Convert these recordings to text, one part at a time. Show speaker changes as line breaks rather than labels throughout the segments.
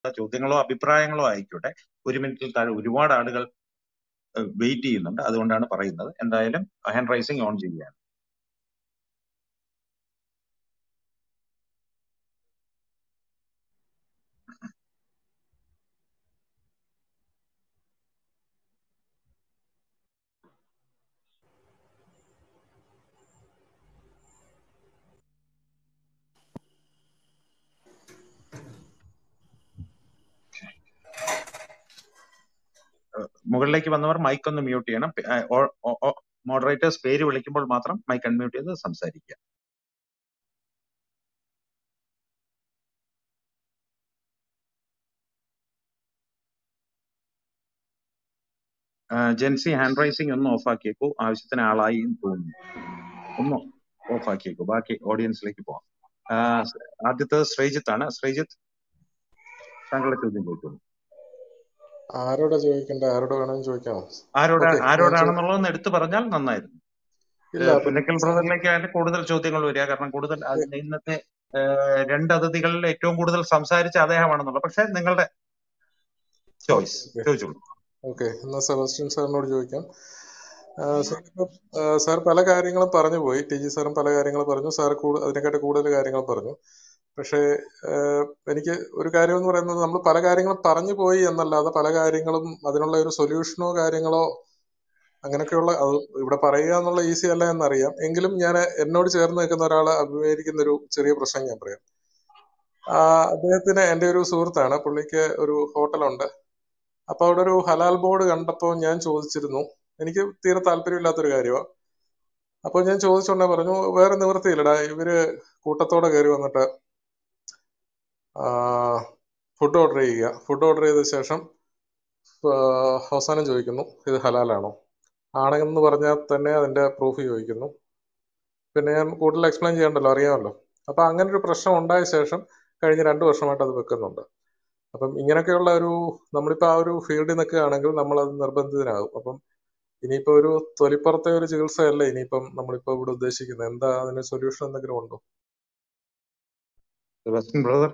ചോദ്യങ്ങളോ അഭിപ്രായങ്ങളോ ആയിക്കോട്ടെ ഒരു മിനിറ്റിൽ താഴെ ഒരുപാട് ആളുകൾ വെയിറ്റ് ചെയ്യുന്നുണ്ട് അതുകൊണ്ടാണ് പറയുന്നത് എന്തായാലും ഹാൻഡ് റൈസിംഗ് ഓൺ ചെയ്യുകയാണ് മുകളിലേക്ക് വന്നവർ മൈക്ക് ഒന്ന് മ്യൂട്ട് ചെയ്യണം മോഡറേറ്റേഴ്സ് പേര് വിളിക്കുമ്പോൾ മാത്രം മൈക്ക് അൺമ്യൂട്ട് ചെയ്ത് സംസാരിക്കുക ആ, ജെൻസി ഹാൻഡ് റൈസിംഗ് ഒന്ന് ഓഫ് ആക്കിയേക്കൂ ആവശ്യത്തിന് ആളായി എന്ന് തോന്നുന്നു ഒന്ന് ഓഫ് ആക്കിയേക്കൂ ബാക്കി ഓഡിയൻസിലേക്ക് പോവാം ആ, ആദ്യത്തേത് ശ്രീജിത്ത് ആണ് ശ്രീജിത്ത് താങ്കളുടെ ചോദ്യം ചോദിക്കുന്നു
ആരോടാ ചോദിക്കണ്ടേ ആരോട് വേണമെങ്കിലും ചോദിക്കാമോ
ആരോടാ
ഓക്കെ ഞാൻ ചോ
ആരോടാണെന്നുള്ളതെന്ന് എടുത്തു പറഞ്ഞാൽ നന്നായിരുന്നു
ഇല്ല
ഏഹ്
അപ്പം
പുന്നക്കൽ
സാറ്
ബ്രദറിലേക്ക് ആയാലും കൂടുതൽ ചോദ്യങ്ങൾ വരിക കാരണം കൂടുതൽ അതിന് ഇന്നത്തെ ഏഹ് രണ്ട് അതിഥികളിൽ ഏറ്റവും കൂടുതൽ സംസാരിച്ച അദ്ദേഹമാണെന്നുള്ളത് പക്ഷെ നിങ്ങളുടെ
ഓക്കെ
ചോയ്സ്
ഓക്കെ
ചോദിച്ചോളൂ
ഓക്കെ എന്നാ സെബാസ്റ്റ്യൻ സാറിനോട് ചോദിക്കാം ആ, സാർ ഇപ്പം ആ, സാർ പല കാര്യങ്ങളും പറഞ്ഞു പോയി ടി ജി സാറും പല കാര്യങ്ങളും പറഞ്ഞു സാർ കൂടുതൽ അതിനെക്കാട്ടി കൂടുതൽ കാര്യങ്ങൾ പറഞ്ഞു പക്ഷേ ആ, എനിക്ക് ഒരു കാര്യം എന്ന് പറയുന്നത് നമ്മൾ പല കാര്യങ്ങളും പറഞ്ഞു പോയി എന്നല്ലാതെ പല കാര്യങ്ങളും അതിനുള്ള ഒരു സൊല്യൂഷനോ കാര്യങ്ങളോ അങ്ങനെയൊക്കെയുള്ള അത് ഇവിടെ പറയുക എന്നുള്ള ഈസി അല്ല എന്നറിയാം എങ്കിലും ഞാൻ എന്നോട് ചേർന്ന് നിൽക്കുന്ന ഒരാളെ അഭിമുഖീകരിക്കുന്ന ഒരു ചെറിയ പ്രശ്നം ഞാൻ പറയാം ആ, അദ്ദേഹത്തിന് എൻ്റെ ഒരു സുഹൃത്താണ് പുള്ളിക്ക് ഒരു ഹോട്ടലുണ്ട് അപ്പൊ അവിടെ ഒരു ഹലാൽ ബോർഡ് കണ്ടപ്പോൾ ഞാൻ ചോദിച്ചിരുന്നു എനിക്ക് തീരെ താല്പര്യമില്ലാത്തൊരു കാര്യമാണ് അപ്പൊ ഞാൻ ചോദിച്ചോണ്ടേ പറഞ്ഞു വേറെ നിവൃത്തിയില്ലടാ ഇവര് കൂട്ടത്തോടെ കയറി വന്നിട്ട് ഫുഡ് ഓർഡർ ചെയ്യുക ഫുഡ് ഓർഡർ ചെയ്ത ശേഷം ആ, അവസാനം ചോദിക്കുന്നു ഇത് ഹലാലാണോ ആണെന്ന് പറഞ്ഞാൽ തന്നെ അതിന്റെ പ്രൂഫ് ചോദിക്കുന്നു പിന്നെ ഞാൻ കൂടുതൽ എക്സ്പ്ലെയിൻ ചെയ്യണ്ടല്ലോ അറിയാമല്ലോ അപ്പൊ അങ്ങനെ ഒരു പ്രശ്നം ഉണ്ടായ ശേഷം കഴിഞ്ഞ രണ്ടു വർഷമായിട്ട് അത് വെക്കുന്നുണ്ട് അപ്പം ഇങ്ങനെയൊക്കെയുള്ള ഒരു നമ്മളിപ്പോ ആ ഒരു ഫീൽഡിൽ നിൽക്കുകയാണെങ്കിൽ നമ്മൾ അത് നിർബന്ധിതരാകും അപ്പം ഇനിയിപ്പോ ഒരു തൊലിപ്പുറത്തെ ഒരു ചികിത്സയല്ല ഇനിയിപ്പം നമ്മളിപ്പോ ഇവിടെ ഉദ്ദേശിക്കുന്നത് എന്താ അതിന് സൊല്യൂഷൻ എന്തെങ്കിലും ഉണ്ടോ
സെബാസ്റ്റ്യൻ ബ്രദർ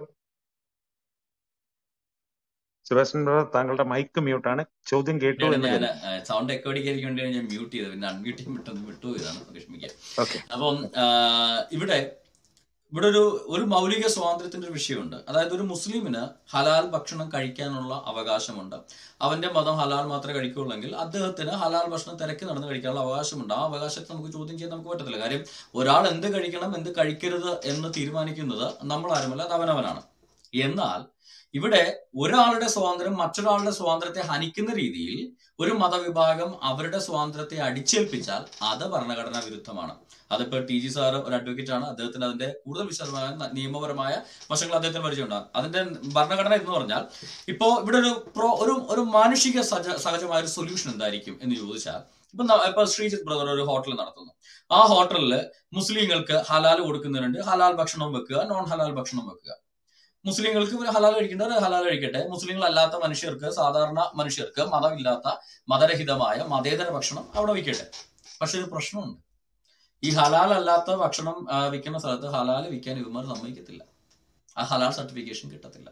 സെബാസ്റ്റ്യൻ ബ്രദർ താങ്കളുടെ മൈക്ക് മ്യൂട്ട് ആണ് ചോദ്യം കേട്ടു
ഞാൻ
എന്ന്
ഞാൻ
കരുതുന്നു
സൗണ്ട് എക്കോ അടിക്കാതിരിക്കാൻ വേണ്ടിയാണ് ഞാൻ മ്യൂട്ട് ചെയ്തത് പിന്നെ അൺമ്യൂട്ട് ചെയ്യാൻ പെട്ടെന്ന് വിട്ടുപോയതാണ് വിഷമിക്കുക
ഓക്കെ
അപ്പം ആ, ഇവിടെ ഇവിടെ ഒരു ഒരു മൗലിക സ്വാതന്ത്ര്യത്തിന്റെ ഒരു വിഷയമുണ്ട് അതായത് ഒരു മുസ്ലിമിന് ഹലാൽ ഭക്ഷണം കഴിക്കാനുള്ള അവകാശമുണ്ട് അവന്റെ മതം ഹലാൽ മാത്രമേ കഴിക്കുകയുള്ളെങ്കിൽ അദ്ദേഹത്തിന് ഹലാൽ ഭക്ഷണം തിരക്കി നടന്ന് കഴിക്കാനുള്ള അവകാശമുണ്ട് ആ അവകാശത്തെ നമുക്ക് ചോദ്യം ചെയ്യാൻ നമുക്ക് പറ്റത്തില്ല കാര്യം ഒരാൾ എന്ത് കഴിക്കണം എന്ത് കഴിക്കരുത് എന്ന് തീരുമാനിക്കുന്നത് നമ്മൾ ആരുമല്ല അത് അവനവനാണ് എന്നാൽ ഇവിടെ ഒരാളുടെ സ്വാതന്ത്ര്യം മറ്റൊരാളുടെ സ്വാതന്ത്ര്യത്തെ ഹനിക്കുന്ന രീതിയിൽ ഒരു മതവിഭാഗം അവരുടെ സ്വാതന്ത്ര്യത്തെ അടിച്ചേൽപ്പിച്ചാൽ അത് ഭരണഘടനാ വിരുദ്ധമാണ് അതിപ്പോ ടി ജി സാറ് ഒരു അഡ്വക്കേറ്റ് ആണ് അദ്ദേഹത്തിന് അതിന്റെ കൂടുതൽ വിശദമായ ന- നിയമപരമായ വശങ്ങൾ അദ്ദേഹത്തിന് പരിചയമുണ്ടാകും അതിന്റെ ഭരണഘടന എന്ന് പറഞ്ഞാൽ ഇപ്പോ ഇവിടെ ഒരു പ്രോ ഒരു ഒരു മാനുഷിക സഹജ സഹജമായ ഒരു സൊല്യൂഷൻ എന്തായിരിക്കും എന്ന് ചോദിച്ചാൽ ഇപ്പൊ ന- ഇപ്പൊ ശ്രീജിത്ത് ബ്രദർ ഒരു ഹോട്ടൽ നടത്തുന്നു ആ ഹോട്ടലിൽ മുസ്ലിങ്ങൾക്ക് ഹലാൽ കൊടുക്കുന്നതിനുണ്ട് ഹലാൽ ഭക്ഷണം വെക്കുക നോൺ ഹലാൽ ഭക്ഷണം വെക്കുക മുസ്ലിങ്ങൾക്ക് ഒരു ഹലാൽ കഴിക്കേണ്ടവർ ഹലാൽ കഴിക്കട്ടെ മുസ്ലിങ്ങൾ അല്ലാത്ത മനുഷ്യർക്ക് സാധാരണ മനുഷ്യർക്ക് മതമില്ലാത്ത മതരഹിതമായ മതേതര ഭക്ഷണം അവിടെ വിൽക്കട്ടെ പക്ഷെ ഒരു പ്രശ്നമുണ്ട് ഈ ഹലാൽ അല്ലാത്ത ഭക്ഷണം ആ, വിൽക്കുന്ന സ്ഥലത്ത് ഹലാൽ വിൽക്കാൻ ഇവന്മാർ സമ്മതിക്കത്തില്ല ആ ഹലാൽ സർട്ടിഫിക്കേഷൻ കിട്ടത്തില്ല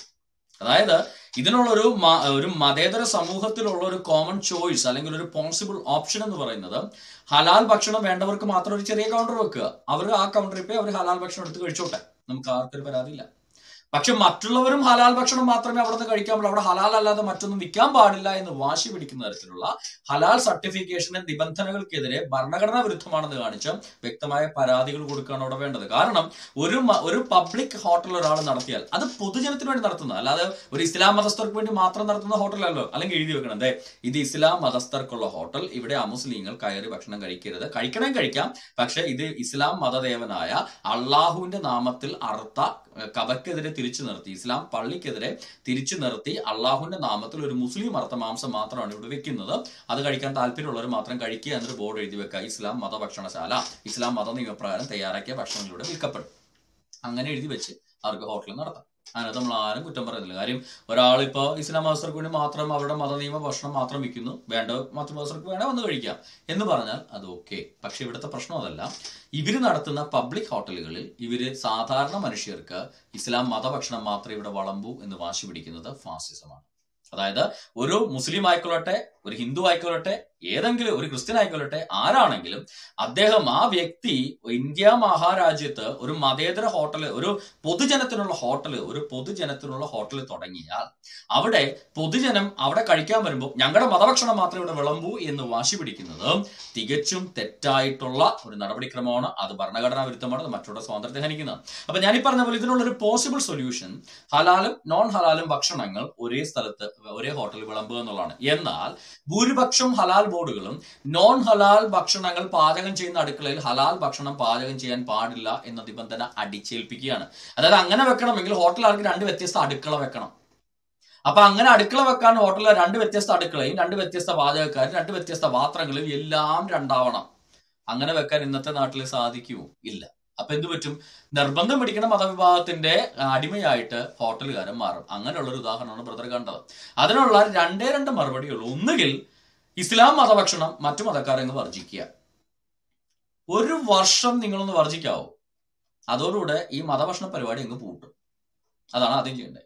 അതായത് ഇതിനുള്ളൊരു മ- ഒരു മതേതര സമൂഹത്തിലുള്ള ഒരു കോമൺ ചോയ്സ് അല്ലെങ്കിൽ ഒരു പോസിബിൾ ഓപ്ഷൻ എന്ന് പറയുന്നത് ഹലാൽ ഭക്ഷണം വേണ്ടവർക്ക് മാത്രം ഒരു ചെറിയ കൗണ്ടർ വെക്കുക അവർ ആ കൗണ്ടറിൽ പോയി അവർ ഹലാൽ ഭക്ഷണം എടുത്ത് കഴിച്ചോട്ടെ നമുക്ക് ആർക്കൊരു പരാതിയില്ല പക്ഷെ മറ്റുള്ളവരും ഹലാൽ ഭക്ഷണം മാത്രമേ അവിടെ നിന്ന് കഴിക്കാൻ പാടുള്ളൂ അവിടെ ഹലാൽ അല്ലാതെ മറ്റൊന്നും വിൽക്കാൻ പാടില്ല എന്ന് വാശി പിടിക്കുന്ന തരത്തിലുള്ള ഹലാൽ സർട്ടിഫിക്കേഷന്റെ നിബന്ധനകൾക്കെതിരെ ഭരണഘടനാ വിരുദ്ധമാണെന്ന് കാണിച്ച് വ്യക്തമായ പരാതികൾ കൊടുക്കുകയാണ് അവിടെ വേണ്ടത് കാരണം ഒരു മ- ഒരു പബ്ലിക് ഹോട്ടൽ ഒരാൾ നടത്തിയാൽ അത് പൊതുജനത്തിന് വേണ്ടി നടത്തുന്ന അല്ലാതെ ഒരു ഇസ്ലാം മതസ്ഥർക്ക് വേണ്ടി മാത്രം നടത്തുന്ന ഹോട്ടലല്ലോ അല്ലെങ്കിൽ എഴുതി വെക്കണം ദേ ഇത് ഇസ്ലാം മതസ്ഥർക്കുള്ള ഹോട്ടൽ ഇവിടെ അമുസ്ലിങ്ങൾ കയറി ഭക്ഷണം കഴിക്കരുത് കഴിക്കണേ കഴിക്കാം പക്ഷെ ഇത് ഇസ്ലാം മതദേവനായ അള്ളാഹുവിന്റെ നാമത്തിൽ അറുത്ത ഏഹ്, കബക്കെതിരെ തിരിച്ചു നിർത്തി ഇസ്ലാം പള്ളിക്കെതിരെ തിരിച്ചു നിർത്തി അള്ളാഹുവിന്റെ നാമത്തിൽ ഒരു മുസ്ലിം അർത്ഥ മാംസം മാത്രമാണ് ഇവിടെ വെക്കുന്നത് അത് കഴിക്കാൻ താല്പര്യമുള്ളവർ മാത്രം കഴിക്കുക എന്നൊരു ബോർഡ് എഴുതി വെക്കുക ഇസ്ലാം മതഭക്ഷണശാല ഇസ്ലാം മത നിയമപ്രകാരം തയ്യാറാക്കിയ ഭക്ഷണങ്ങളിലൂടെ വിൽക്കപ്പെടും അങ്ങനെ എഴുതി വെച്ച് അവർക്ക് ഹോട്ടൽ നടത്താം അതിനകത്ത് നമ്മൾ ആരും കുറ്റം പറയുന്നില്ല കാര്യം ഒരാൾ ഇപ്പോൾ ഇസ്ലാം മതസ്ഥർക്ക് വേണ്ടി മാത്രം അവരുടെ മതനിയമ ഭക്ഷണം മാത്രം വിൽക്കുന്നു വേണ്ട മറ്റു മതസ്ഥർക്ക് വേണേ വന്ന് കഴിക്കാം എന്ന് പറഞ്ഞാൽ അത് ഓക്കെ പക്ഷെ ഇവിടുത്തെ പ്രശ്നം അതല്ല ഇവർ നടത്തുന്ന പബ്ലിക് ഹോട്ടലുകളിൽ ഇവര് സാധാരണ മനുഷ്യർക്ക് ഇസ്ലാം മതഭക്ഷണം മാത്രമേ ഇവിടെ വളമ്പൂ എന്ന് വാശി പിടിക്കുന്നത് ഫാസിസമാണ് അതായത് ഒരു മുസ്ലിം ആയിക്കൊള്ളട്ടെ ഒരു ഹിന്ദു ആയിക്കൊള്ളട്ടെ ഏതെങ്കിലും ഒരു ക്രിസ്ത്യൻ ആയിക്കൊള്ളട്ടെ ആരാണെങ്കിലും അദ്ദേഹം ആ വ്യക്തി ഇന്ത്യ മഹാരാജ്യത്ത് ഒരു മതേതര ഹോട്ടല് ഒരു പൊതുജനത്തിനുള്ള ഹോട്ടല് ഒരു പൊതുജനത്തിനുള്ള ഹോട്ടൽ തുടങ്ങിയാൽ അവിടെ പൊതുജനം അവിടെ കഴിക്കാൻ വരുമ്പോൾ ഞങ്ങളുടെ മതഭക്ഷണം മാത്രമേ ഇവിടെ വിളമ്പൂ എന്ന് വാശി പിടിക്കുന്നത് തികച്ചും തെറ്റായിട്ടുള്ള ഒരു നടപടിക്രമമാണ് അത് ഭരണഘടനാ വിരുദ്ധമാണ് അത് മറ്റുള്ള സ്വാതന്ത്ര്യത്തെ ഹനിക്കുന്നത് അപ്പൊ ഞാൻ ഈ പറഞ്ഞ പോലെ ഇതിനുള്ള ഒരു പോസിബിൾ സൊല്യൂഷൻ ഹലാലും നോൺ ഹലാലും ഭക്ഷണങ്ങൾ ഒരേ സ്ഥലത്ത് ഒരേ ഹോട്ടലിൽ വിളമ്പുക എന്നുള്ളതാണ് എന്നാൽ ഭൂരിപക്ഷം ഹലാൽ ബോർഡുകളും നോൺ ഹലാൽ ഭക്ഷണങ്ങൾ പാചകം ചെയ്യുന്ന അടുക്കളയിൽ ഹലാൽ ഭക്ഷണം പാചകം ചെയ്യാൻ പാടില്ല എന്ന നിബന്ധന അടിച്ചേൽപ്പിക്കുകയാണ് അതായത് അങ്ങനെ വെക്കണമെങ്കിൽ ഹോട്ടലുകാർക്ക് രണ്ട് വ്യത്യസ്ത അടുക്കള വെക്കണം അപ്പൊ അങ്ങനെ അടുക്കള വെക്കാൻ ഹോട്ടലിലെ രണ്ട് വ്യത്യസ്ത അടുക്കളയും രണ്ട് വ്യത്യസ്ത പാചകക്കാരും രണ്ട് വ്യത്യസ്ത പാത്രങ്ങളും എല്ലാം രണ്ടാവണം അങ്ങനെ വെക്കാൻ ഇന്നത്തെ നാട്ടിൽ സാധിക്കുമോ ഇല്ല അപ്പൊ എന്ത് പറ്റും നിർബന്ധം പിടിക്കുന്ന മതവിഭാഗത്തിന്റെ അടിമയായിട്ട് ഹോട്ടലുകാരൻ മാറും അങ്ങനെയുള്ള ഒരു ഉദാഹരണമാണ് ബ്രദർ കണ്ടത് അതിനുള്ള രണ്ടേ രണ്ട് മറുപടിയുള്ളൂ ഒന്നുകിൽ ഇസ്ലാം മതഭക്ഷണം മറ്റു മതക്കാരങ്ങ് വർജിക്കുക ഒരു വർഷം നിങ്ങളൊന്ന് വർജിക്കാവോ അതോടുകൂടെ ഈ മതഭക്ഷണ പരിപാടി അങ്ങ് പൂട്ടും അതാണ് ആദ്യം ചെയ്യേണ്ടത്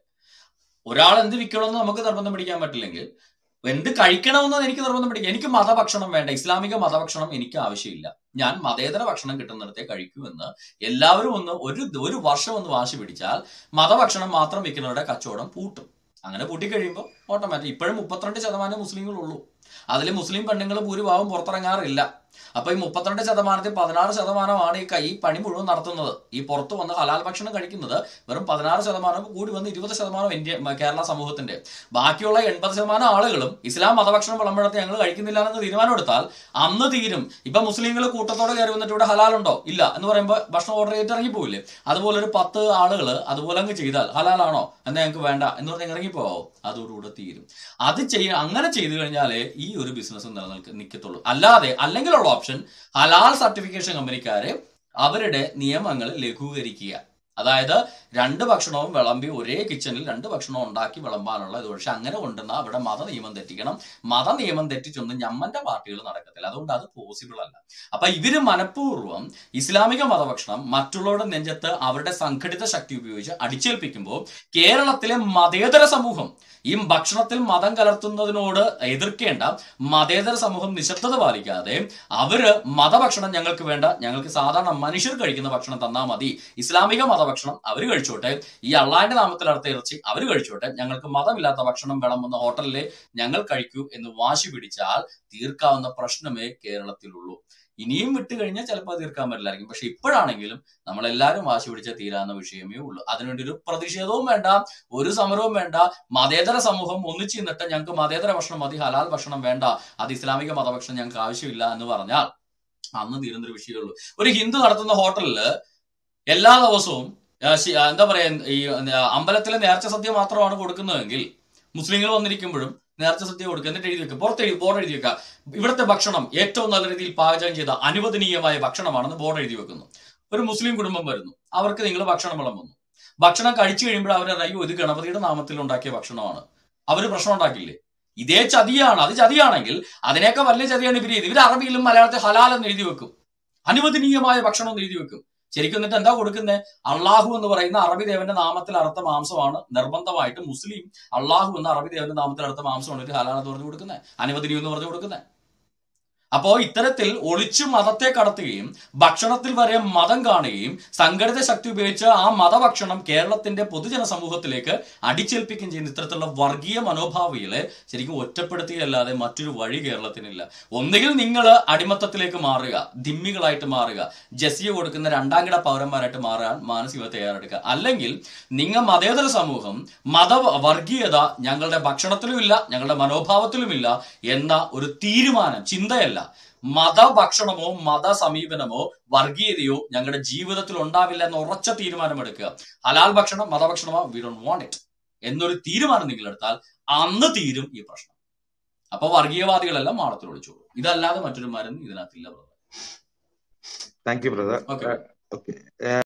ഒരാൾ എന്ത് വിൽക്കണമെന്ന് നമുക്ക് നിർബന്ധം പിടിക്കാൻ പറ്റില്ലെങ്കിൽ എന്ത് കഴിക്കണമെന്ന് എനിക്ക് നിർബന്ധം പിടിക്കാം എനിക്ക് മതഭക്ഷണം വേണ്ട ഇസ്ലാമിക മതഭക്ഷണം എനിക്ക് ആവശ്യമില്ല ഞാൻ മതേതര ഭക്ഷണം കിട്ടുന്നിടത്തെ കഴിക്കൂ എന്ന് എല്ലാവരും ഒന്ന് ഒരു ഒരു വർഷം ഒന്ന് വാശി പിടിച്ചാൽ മതഭക്ഷണം മാത്രം വിൽക്കുന്നവരുടെ കച്ചവടം പൂട്ടും അങ്ങനെ പൂട്ടിക്കഴിയുമ്പോൾ ഓട്ടോമാറ്റിക് ഇപ്പോഴും മുപ്പത്തിരണ്ട് ശതമാനം മുസ്ലിങ്ങളുള്ളൂ അതിൽ മുസ്ലിം പെണ്ണുങ്ങൾ ഭൂരിഭാഗം പുറത്തിറങ്ങാറില്ല അപ്പൊ ഈ മുപ്പത്തിരണ്ട് ശതമാനത്തിൽ പതിനാറ് ശതമാനമാണ് ഈ കൈ പണി മുഴുവൻ നടത്തുന്നത് ഈ പുറത്ത് വന്ന് ഹലാൽ ഭക്ഷണം കഴിക്കുന്നത് വെറും പതിനാറ് ശതമാനം കൂടി വന്ന് ഇരുപത് ശതമാനം ഇന്ത്യ കേരള സമൂഹത്തിന്റെ ബാക്കിയുള്ള എൺപത് ശതമാനം ആളുകളും ഇസ്ലാം മതഭക്ഷണം വിളമ്പഴത്തെ ഞങ്ങൾ കഴിക്കുന്നില്ല എന്ന് തീരുമാനമെടുത്താൽ അന്ന് തീരും ഇപ്പൊ മുസ്ലിങ്ങൾ കൂട്ടത്തോടെ കയറി വന്നിട്ട് ഇവിടെ ഹലാലുണ്ടോ ഇല്ല എന്ന് പറയുമ്പോൾ ഭക്ഷണം ഓർഡർ ചെയ്തിട്ട് ഇറങ്ങി പോവില്ലേ അതുപോലെ ഒരു പത്ത് ആളുകൾ അതുപോലെ അങ്ങ് ചെയ്താൽ ഹലാലാണോ എന്നാ ഞങ്ങൾക്ക് വേണ്ട എന്ന് പറഞ്ഞ് ഇറങ്ങിപ്പോവോ അതോടുകൂടെ തീരും അത് ചെയ്യ അങ്ങനെ ചെയ്തു കഴിഞ്ഞാലേ ഈ ഒരു ബിസിനസ് നിലനിൽക്ക നിൽക്കത്തുള്ളൂ അല്ലാതെ അല്ലെങ്കിലുള്ള ഓപ്ഷൻ ഹലാൽ സർട്ടിഫിക്കേഷൻ കമ്പനിക്കാരെ അവരുടെ നിയമങ്ങൾ ലഘൂകരിക്കുക അതായത് രണ്ട് ഭക്ഷണവും വിളമ്പി ഒരേ കിച്ചണിൽ രണ്ട് ഭക്ഷണവും ഉണ്ടാക്കി വിളമ്പാനുള്ള ഇത് പക്ഷെ അങ്ങനെ കൊണ്ടുവന്നാൽ അവിടെ മത നിയമം തെറ്റിക്കണം മത നിയമം തെറ്റിച്ചൊന്നും ഞമ്മന്റെ പാർട്ടികൾ നടക്കത്തില്ല അതുകൊണ്ട് അത് പോസിബിൾ അല്ല അപ്പൊ ഇവര് മനഃപൂർവ്വം ഇസ്ലാമിക മതഭക്ഷണം മറ്റുള്ളവരുടെ നെഞ്ചത്ത് അവരുടെ സംഘടിത ശക്തി ഉപയോഗിച്ച് അടിച്ചേൽപ്പിക്കുമ്പോൾ കേരളത്തിലെ മതേതര സമൂഹം ഈ ഭക്ഷണത്തിൽ മതം കലർത്തുന്നതിനോട് എതിർക്കേണ്ട മതേതര സമൂഹം നിശബ്ദത പാലിക്കാതെ അവര് മതഭക്ഷണം ഞങ്ങൾക്ക് വേണ്ട ഞങ്ങൾക്ക് സാധാരണ മനുഷ്യർ കഴിക്കുന്ന ഭക്ഷണം തന്നാൽ മതി ഇസ്ലാമിക മതഭക്ഷണം അവർ കഴിച്ചോട്ടെ ഈ അള്ളാന്റെ നാമത്തിൽ അർത്ഥ ഇറച്ചി അവർ കഴിച്ചോട്ടെ ഞങ്ങൾക്ക് മതമില്ലാത്ത ഭക്ഷണം വിളമ്പുന്ന ഹോട്ടലിലെ ഞങ്ങൾ കഴിക്കൂ എന്ന് വാശി പിടിച്ചാൽ തീർക്കാവുന്ന പ്രശ്നമേ കേരളത്തിലുള്ളൂ ഇനിയും വിട്ട് കഴിഞ്ഞാൽ ചിലപ്പോൾ തീർക്കാൻ പറ്റില്ലായിരിക്കും പക്ഷെ ഇപ്പോഴാണെങ്കിലും നമ്മളെല്ലാവരും വാശി പിടിച്ച തീരാവുന്ന വിഷയമേ ഉള്ളൂ അതിനുവേണ്ടി ഒരു പ്രതിഷേധവും വേണ്ട ഒരു സമരവും വേണ്ട മതേതര സമൂഹം ഒന്നിച്ചു നിന്നിട്ട് ഞങ്ങൾക്ക് മതേതര ഭക്ഷണം മതി ഹലാൽ ഭക്ഷണം വേണ്ട അത് ഇസ്ലാമിക മതഭക്ഷണം ഞങ്ങൾക്ക് ആവശ്യമില്ല എന്ന് പറഞ്ഞാൽ അന്ന് തീരുന്നൊരു വിഷയമുള്ളൂ ഒരു ഹിന്ദു നടത്തുന്ന ഹോട്ടലിൽ എല്ലാ ദിവസവും ആ, ശി- ആ, എന്താ പറയാ ഈ ആ, അമ്പലത്തിലെ നേർച്ച സദ്യ മാത്രമാണ് കൊടുക്കുന്നതെങ്കിൽ മുസ്ലിങ്ങൾ വന്നിരിക്കുമ്പോഴും നേർച്ച സദ്യ കൊടുക്കുക എന്നിട്ട് എഴുതി വെക്കുക പുറത്ത് എഴുതി ബോർഡ് എഴുതി വെക്കുക ഇവിടുത്തെ ഭക്ഷണം ഏറ്റവും നല്ല രീതിയിൽ പാചകം ചെയ്ത അനുവദനീയമായ ഭക്ഷണമാണെന്ന് ബോർഡ് എഴുതി വെക്കുന്നു ഒരു മുസ്ലിം കുടുംബം വരുന്നു അവർക്ക് നിങ്ങൾ ഭക്ഷണം വിളമ്പുന്നു ഭക്ഷണം കഴിച്ചു കഴിയുമ്പോൾ അവർ അയ്യോ ഇത് ഗണപതിയുടെ നാമത്തിൽ ഉണ്ടാക്കിയ ഭക്ഷണമാണ് അവർ പ്രശ്നം ഉണ്ടാക്കില്ലേ ഇതേ ചതിയാണ് അത് ചതിയാണെങ്കിൽ അതിനേക്കാൾ വലിയ ചതിയാണ് ഇവർ ചെയ്ത് ഇവർ അറബിയിലും മലയാളത്തിൽ ഹലാൽ എന്ന് എഴുതി വെക്കും അനുവദനീയമായ ഭക്ഷണം എന്ന് എഴുതി വെക്കും ശരിക്കും എന്നിട്ട് എന്താ കൊടുക്കുന്നത് അള്ളാഹു എന്ന് പറയുന്ന അറബി ദേവന്റെ നാമത്തിൽ അർത്ഥ മാംസമാണ് നിർബന്ധമായിട്ട് മുസ്ലിം അള്ളാഹു എന്ന അറബി ദേവന്റെ നാമത്തിൽ അർത്ഥ മാംസമാണ് ഒരു ഹലാൽ എന്ന് പറഞ്ഞു കൊടുക്കുന്നത് അനുവദനീയം എന്ന് പറഞ്ഞു കൊടുക്കുന്നത് അപ്പോ ഇത്തരത്തിൽ ഒളിച്ചു മതത്തെ കടത്തുകയും ഭക്ഷണത്തിൽ വരെ മതം കാണുകയും സംഘടിത ശക്തി ഉപയോഗിച്ച് ആ മതഭക്ഷണം കേരളത്തിന്റെ പൊതുജന സമൂഹത്തിലേക്ക് അടിച്ചേൽപ്പിക്കുകയും ചെയ്യുന്ന ഇത്തരത്തിലുള്ള വർഗീയ മനോഭാവികളെ ശരിക്കും ഒറ്റപ്പെടുത്തുകയല്ലാതെ മറ്റൊരു വഴി കേരളത്തിനില്ല ഒന്നുകിൽ നിങ്ങൾ അടിമത്തത്തിലേക്ക് മാറുക ദിമ്മികളായിട്ട് മാറുക ജസിയ കൊടുക്കുന്ന രണ്ടാം കിട പൗരന്മാരായിട്ട് മാറാൻ മാനസിക തയ്യാറെടുക്കുക അല്ലെങ്കിൽ നിങ്ങൾ മതേതര സമൂഹം മത വർഗീയത ഞങ്ങളുടെ ഭക്ഷണത്തിലും ഇല്ല ഞങ്ങളുടെ മനോഭാവത്തിലും ഇല്ല എന്ന ഒരു തീരുമാനം ചിന്തയല്ല മതഭക്ഷണമോ മത സമീപനമോ വർഗീയതയോ ഞങ്ങളുടെ ജീവിതത്തിൽ ഉണ്ടാവില്ല എന്ന ഉറച്ച തീരുമാനമെടുക്കുക ഹലാൽ ഭക്ഷണം മതഭക്ഷണമോ വി ഡോണ്ട് വാണ്ട് ഇറ്റ് എന്നൊരു തീരുമാനം നിങ്ങൾ എടുത്താൽ അന്ന് തീരും ഈ പ്രശ്നം അപ്പൊ വർഗീയവാദികളെല്ലാം മാളത്തിൽ ഒളിച്ചോളൂ ഇതല്ലാതെ മറ്റൊരു മരുന്ന് ഇതിനകത്തില്ല
thank you brother
okay
okay